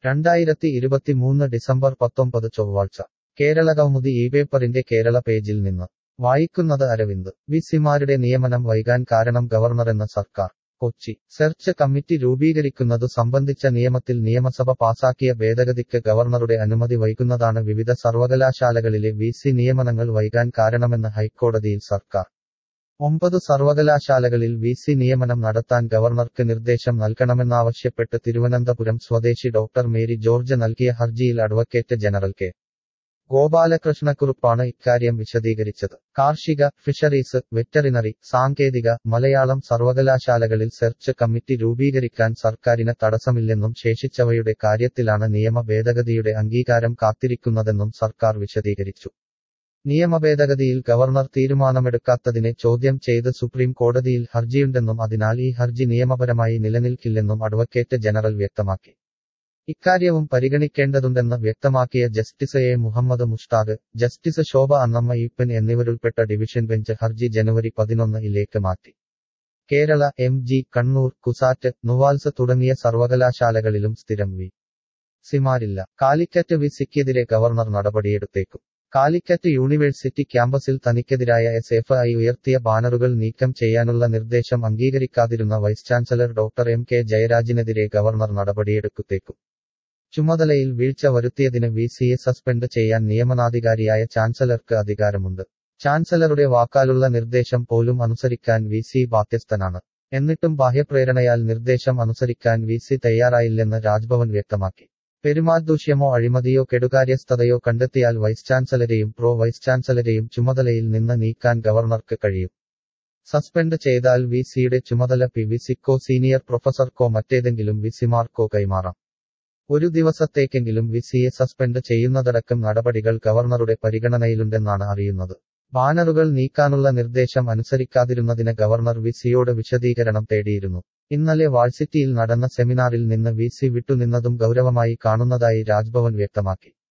രണ്ടായിരത്തി ഇരുപത്തിമൂന്ന് ഡിസംബർ പത്തൊമ്പത് ചൊവ്വാഴ്ച കേരള കൗമുദി ഈ പേപ്പറിന്റെ കേരള പേജിൽ നിന്ന് വായിക്കുന്നത് അരവിന്ദ് വി സിമാരുടെ നിയമനം വൈകാൻ കാരണം ഗവർണറെന്ന സർക്കാർ കൊച്ചി സെർച്ച് കമ്മിറ്റി രൂപീകരിക്കുന്നതു സംബന്ധിച്ച നിയമത്തിൽ നിയമസഭ പാസാക്കിയ ഭേദഗതിക്ക് ഗവർണറുടെ അനുമതി വൈകുന്നതാണ് വിവിധ സർവകലാശാലകളിലെ വി സി നിയമനങ്ങൾ വൈകാൻ കാരണമെന്ന് ഹൈക്കോടതിയിൽ സർക്കാർ ഒമ്പത് സർവകലാശാലകളിൽ വി സി നിയമനം നടത്താൻ ഗവർണർക്ക് നിർദ്ദേശം നൽകണമെന്നാവശ്യപ്പെട്ട് തിരുവനന്തപുരം സ്വദേശി ഡോക്ടർ മേരി ജോർജ് നൽകിയ ഹർജിയിൽ അഡ്വക്കേറ്റ് ജനറൽ കെ ഗോപാലകൃഷ്ണക്കുറുപ്പാണ് ഇക്കാര്യം വിശദീകരിച്ചത് കാർഷിക ഫിഷറീസ് വെറ്ററിനറി സാങ്കേതിക മലയാളം സർവകലാശാലകളിൽ സെർച്ച് കമ്മിറ്റി രൂപീകരിക്കാൻ സർക്കാരിന് തടസ്സമില്ലെന്നും ശേഷിച്ചവയുടെ കാര്യത്തിലാണ് നിയമ ഭേദഗതിയുടെ അംഗീകാരം കാത്തിരിക്കുന്നതെന്നും സർക്കാർ വിശദീകരിച്ചു നിയമഭേദഗതിയിൽ ഗവർണർ തീരുമാനമെടുക്കാത്തതിനെ ചോദ്യം ചെയ്ത് സുപ്രീം കോടതിയിൽ ഹർജിയുണ്ടെന്നും അതിനാൽ ഈ ഹർജി നിയമപരമായി നിലനിൽക്കില്ലെന്നും അഡ്വക്കേറ്റ് ജനറൽ വ്യക്തമാക്കി ഇക്കാര്യവും പരിഗണിക്കേണ്ടതുണ്ടെന്ന് വ്യക്തമാക്കിയ justice A Muhammad Mushtaq justice Shobha Annamma Eapen എന്നിവരുൾപ്പെട്ട ഡിവിഷൻ ബെഞ്ച് ഹർജി ജനുവരി പതിനൊന്ന് ഇലേക്ക് മാറ്റി Kerala M G Kannur CUSAT NUALS തുടങ്ങിയ സർവകലാശാലകളിലും സ്ഥിരം വി സിമാരില്ല കാലിക്കറ്റ് വി സിക്കെതിരെ ഗവർണർ നടപടിയെടുത്തേക്കും കാലിക്കറ്റ് യൂണിവേഴ്സിറ്റി ക്യാമ്പസിൽ തനിക്കെതിരായ എസ് എഫ് ഐ ഉയർത്തിയ ബാനറുകൾ നീക്കം ചെയ്യാനുള്ള നിർദ്ദേശം അംഗീകരിക്കാതിരുന്ന vice chancellor doctor M K ജയരാജിനെതിരെ ഗവർണർ നടപടിയെടുത്തേക്കും ചുമതലയിൽ വീഴ്ച വരുത്തിയതിന് വി സിയെ സസ്പെൻഡ് ചെയ്യാൻ നിയമനാധികാരിയായ ചാൻസലർക്ക് അധികാരമുണ്ട് ചാൻസലറുടെ വാക്കാലുള്ള നിർദ്ദേശം പോലും അനുസരിക്കാൻ വി സി ബാധ്യസ്ഥനാണ് എന്നിട്ടും ബാഹ്യപ്രേരണയാൽ നിർദ്ദേശം അനുസരിക്കാൻ വി സി തയ്യാറായില്ലെന്ന് രാജ്ഭവൻ വ്യക്തമാക്കി പെരുമാറ്റദൂഷ്യമോ അഴിമതിയോ കെടുകാര്യസ്ഥതയോ കണ്ടെത്തിയാൽ വൈസ് ചാൻസലരെയും പ്രോ വൈസ് ചാൻസലരെയും ചുമതലയിൽ നിന്ന് നീക്കാൻ ഗവർണർക്ക് കഴിയും സസ്പെൻഡ് ചെയ്താൽ വി സിയുടെ ചുമതല പി വി സിക്കോ സീനിയർ പ്രൊഫസർക്കോ മറ്റേതെങ്കിലും വി സിമാർക്കോ കൈമാറാം ഒരു ദിവസത്തേക്കെങ്കിലും വി സിയെ സസ്പെൻഡ് ചെയ്യുന്നതടക്കം നടപടികൾ ഗവർണറുടെ പരിഗണനയിലുണ്ടെന്നാണ് അറിയുന്നത് ബാനറുകൾ നീക്കാനുള്ള നിർദ്ദേശം അനുസരിക്കാതിരുന്നതിന് ഗവർണർ വി സിയോട് വിശദീകരണം തേടിയിരുന്നു ഇന്നലെ വാഴ്സിറ്റിയിൽ നടന്ന സെമിനാറിൽ നിന്ന് വി സി വിട്ടുനിന്നതും ഗൗരവമായി കാണുന്നതായി രാജ്ഭവൻ വ്യക്തമാക്കി